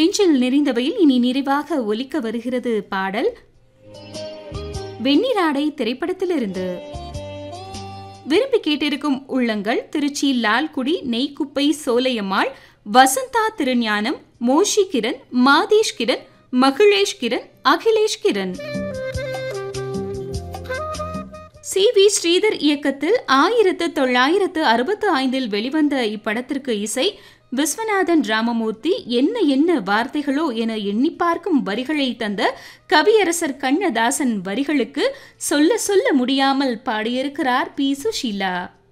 நெஞ்சில் நிறைந்தவையில் இனி நிறைவாக ஒலிக்க வருகிறது பாடல் வெண்ணிராடை திரைப்படத்திலிருந்து விரும்பி கேட்டிருக்கும் உள்ளங்கள் திருச்சி லால்குடி நெய்க்குப்பை சோலையம்மாள் வசந்தா திருஞானம் மோஷி கிரண் மாதேஷ் கிரண் மகிழேஷ் கிரண் அகிலேஷ் கிரண் சி வி ஸ்ரீதர் இயக்கத்தில் ஆயிரத்து தொள்ளாயிரத்து அறுபத்து ஐந்தில் வெளிவந்த இப்படத்திற்கு இசை விஸ்வநாதன் ராமமூர்த்தி என்ன என்ன வார்த்தைகளோ என எண்ணி பார்க்கும் வரிகளை தந்த கவியரசர் கண்ணதாசன் வரிகளுக்கு சொல்ல சொல்ல முடியாமல் பாடியிருக்கிறார் பி சுஷீலா